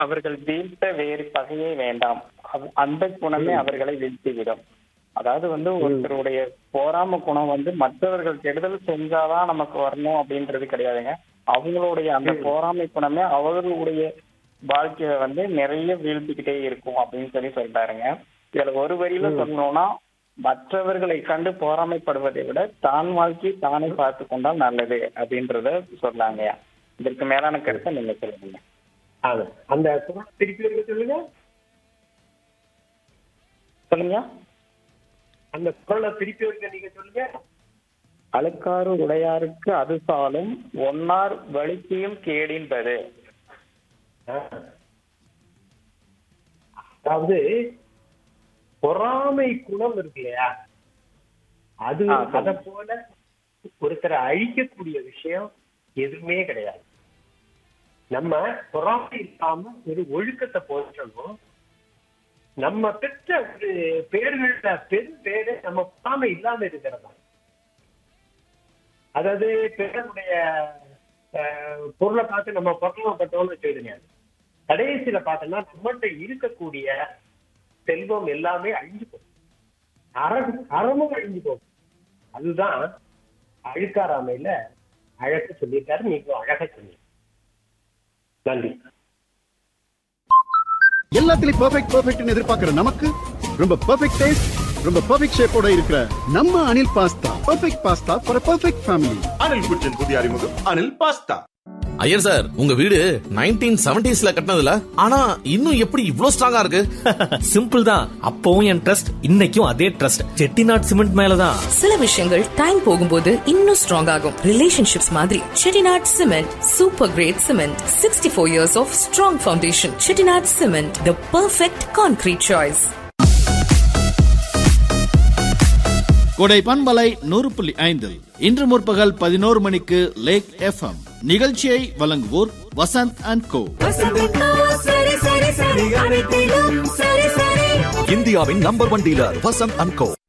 அவர்கள் வீழ்த்த வேறு பகையே வேண்டாம் அவ்- அந்த குணமே அவர்களை வீழ்த்திவிடும் அதாவது வந்து ஒருத்தருடைய போராம குணம் வந்து மற்றவர்கள் கெடுதல் செஞ்சாதான் நமக்கு வரணும் அப்படின்றது கிடையாதுங்க அவங்களுடைய அந்த போராமை குணமே அவர்களுடைய வாழ்க்கையில வந்து நிறைய வீழ்த்திக்கிட்டே இருக்கும் அப்படின்னு சொல்லி சொல்றாருங்க இதுல ஒரு வரியில சொல்லணும்னா மற்றவர்களை கண்டு பொறாமைப்படுவதை விட தான் வாழ்க்கையை தானே பார்த்து கொண்டால் நல்லது அப்படின்றத சொல்லாங்கய்யா இதற்கு மேலான கருத்தை நீங்க சொல்லுங்க அது அந்த குரலை திருப்பி இருக்க சொல்லுங்க சொல்லுங்க அந்த குரலை திருப்பி இருக்க நீங்க சொல்லுங்க அழுக்காறு உடையாருக்கு அது சாலும் ஒன்னார் வலிக்கையும் கேடின்பது ஆ. அதாவது பொறாமை குணம் இருக்கு இல்லையா அது ஆ, சொல்லுங்க. அத போல ஒருத்தரை அழிக்கக்கூடிய விஷயம் எதுவுமே கிடையாது நம்ம பொறாமை இல்லாம ஒரு ஒழுக்கத்தை போற்றணும் நம்ம பெற்ற ஒரு பேர்கள்ல பெரும் பேரு நம்ம பொறாமை இல்லாம இருக்கிறதா அதாவது பிறருடைய அஹ், பொருளை பார்த்து நம்ம பொருளாப்பட்டோம்னு வச்சுக்கிடுங்க கடைசியில பார்த்தோம்னா நம்மகிட்ட இருக்கக்கூடிய செல்வம் எல்லாமே அழிஞ்சு போகும் அறம் அறமும் அழிஞ்சு போகும் அதுதான் அழுக்காராமையில அழகு சொல்லியிருக்காரு நீங்க அழகா சொன்னீங்க நன்றி எல்லாத்துலயும் பெர்ஃபெக்ட் பெர்ஃபெக்ட்னு எதிர்பார்க்கிற நமக்கு ரொம்ப பெர்ஃபெக்ட் டேஸ்ட் ரொம்ப பெர்ஃபெக்ட் ஷேப்போட இருக்கிற நம்ம Anil pasta perfect pasta for perfect family Anil kitchen புதிய அறிமுகம் அனில் பாஸ்தா ஐயர் சார் உங்க வீடு நைன்டீன் செவன்டிஸ்ல கட்டினதுல ஆனா இன்னும் எப்படி இவ்ளோ ஸ்ட்ராங்கா இருக்கு சிம்பிள் தான் அப்பவும் என் ட்ரஸ்ட் இன்னைக்கும் அதே ட்ரஸ்ட் செட்டிநாட் சிமெண்ட் மேலதான் சில விஷயங்கள் டைம் போகும்போது இன்னும் ஸ்ட்ராங் ஆகும் ரிலேஷன்ஷிப்ஸ் மாதிரி Chettinad cement super great cement sixty four years of strong foundation Chettinad cement the perfect concrete choice கொடை பண்பலை நூறு புள்ளி ஐந்து இன்று முற்பகல் பதினோரு மணிக்கு லேக் எஃப்எம் நிகழ்ச்சியை வழங்குவோர் வசந்த் அண்ட் கோ இந்தியாவின் number one dealer Vasanth and go